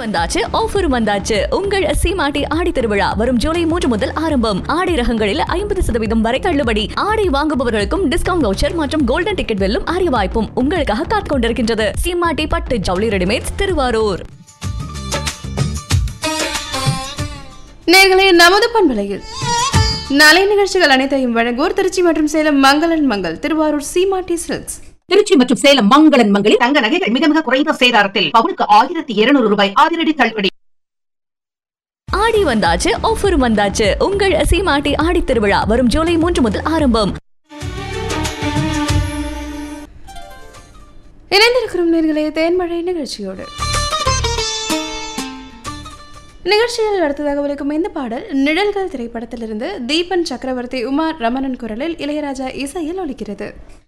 வந்தாச்சு ஆஃபரும் வந்தாச்சு உங்கள் சீமாட்டி ஆடி திருவிழா வரும் ஜூலை மூன்று முதல் ஆரம்பம் ஆடை ரகங்களில் ஐம்பது சதவீதம் வரை தள்ளுபடி ஆடை வாங்குபவர்களுக்கும் டிஸ்கவுண்ட் வவுச்சர் மற்றும் கோல்டன் டிக்கெட் வெல்லும் அரிய வாய்ப்பும் உங்களுக்காக காத்துக் கொண்டிருக்கின்றது சீமாட்டி பட்டு ஜவுளி ரெடிமேட்ஸ் திருவாரூர் நேர்களே நமது பண்பலையில் நாளை நிகழ்ச்சிகள் அனைத்தையும் வழங்குவோர் திருச்சி மற்றும் சேலம் மங்களன் மங்கள் திருவாரூர் சீமாட்டி சில்க்ஸ் திருச்சி மற்றும் சேலம் மங்களன் மங்களில் தங்க நகைகள் மிக மிக குறைந்த சேதாரத்தில் பவுனுக்கு ஆயிரத்தி இருநூறு ரூபாய் அதிரடி தள்ளுபடி ஆடி வந்தாச்சு ஆஃபரும் வந்தாச்சு உங்கள் சீமாட்டி ஆடி திருவிழா வரும் ஜூலை மூன்று முதல் ஆரம்பம் இணைந்திருக்கிறோம் நேர்களே தேன்மழை நிகழ்ச்சியோடு நிகழ்ச்சியில் அடுத்ததாக ஒலிக்கும் இந்த பாடல் நிழல்கள் திரைப்படத்திலிருந்து தீபன் சக்கரவர்த்தி உமா ரமணன் குரலில் இளையராஜா இசையில் ஒலிக்கிறது